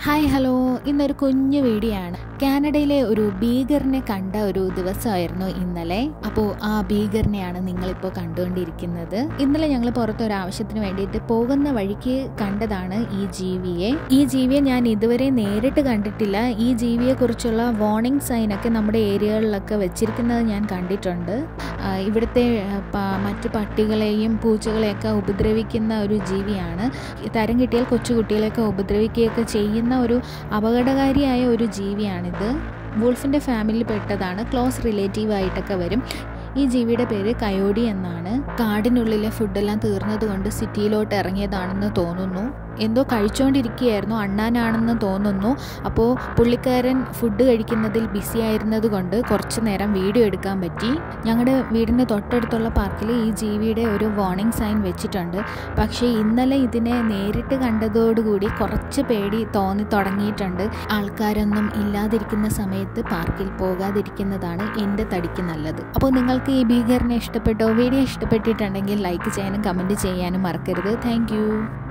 hi hello ഇന്നൊരു കുഞ്ഞു video ആണ് കാനഡയിലെ ഒരു ഭീകരനെ കണ്ട ഒരു ദിവസമായിരുന്നു ഇന്നലെ അപ്പോൾ ആ ഭീകരനെയാണ് നിങ്ങളിപ്പോൾ കണ്ടുകൊണ്ടിരിക്കുന്നത് ഇന്നലെ ഞങ്ങൾ പുറത്തൊരു ആവശ്യത്തിന് വേണ്ടിയിട്ട് പോകുന്ന വഴിക്ക് കണ്ടതാണ് ഈ ജീവിയെ ഈ ജീവിയെ ഞാൻ ഇതുവരെ നേരിട്ട് കണ്ടിട്ടില്ല ഈ ജീവിയെ കുറിച്ചുള്ള വാർണിംഗ് സൈനൊക്കെ നമ്മുടെ ഏരിയകളിലൊക്കെ വെച്ചിരിക്കുന്നത് ഞാൻ കണ്ടിട്ടുണ്ട് ആ, ഇവിടുത്തെ ആ, പ- മറ്റ് പട്ടികളെയും പൂച്ചകളെയൊക്കെ ഉപദ്രവിക്കുന്ന ഒരു ജീവിയാണ് തരം കിട്ടിയാൽ കൊച്ചുകുട്ടികളെയൊക്കെ ഉപദ്രവിക്കുകയൊക്കെ ചെയ്യുന്ന ഒരു അപകടകാരിയായ ഒരു ജീവിയാണിത് വൂൾഫിൻ്റെ ഫാമിലിയിൽ പെട്ടതാണ് ക്ലോസ് റിലേറ്റീവ് ആയിട്ടൊക്കെ വരും ഈ ജീവിയുടെ പേര് കയോഡി എന്നാണ് കാടിനുള്ളിലെ ഫുഡെല്ലാം തീർന്നതുകൊണ്ട് സിറ്റിയിലോട്ട് ഇറങ്ങിയതാണെന്ന് തോന്നുന്നു എന്തോ കഴിച്ചുകൊണ്ടിരിക്കുകയായിരുന്നു അണ്ണാനാണെന്ന് തോന്നുന്നു അപ്പോൾ പുള്ളിക്കാരൻ ഫുഡ് കഴിക്കുന്നതിൽ ബിസി ആയിരുന്നത് കൊണ്ട് കുറച്ച് നേരം വീഡിയോ എടുക്കാൻ പറ്റി ഞങ്ങളുടെ വീടിന് തൊട്ടടുത്തുള്ള പാർക്കിൽ ഈ ജീവിയുടെ ഒരു വാർണിംഗ് സൈൻ വെച്ചിട്ടുണ്ട് പക്ഷേ ഇന്നലെ ഇതിനെ നേരിട്ട് കണ്ടതോടുകൂടി കുറച്ച് പേടി തോന്നി തുടങ്ങിയിട്ടുണ്ട് ആൾക്കാരൊന്നും ഇല്ലാതിരിക്കുന്ന സമയത്ത് പാർക്കിൽ പോകാതിരിക്കുന്നതാണ് എൻ്റെ തടിക്ക് നല്ലത് അപ്പോൾ നിങ്ങൾക്ക് ഈ ഭീകരനെ ഇഷ്ടപ്പെട്ടോ വീഡിയോ ഇഷ്ടപ്പെട്ടിട്ടുണ്ടെങ്കിൽ ലൈക്ക് ചെയ്യാനും കമൻറ്റ് ചെയ്യാനും മറക്കരുത് താങ്ക്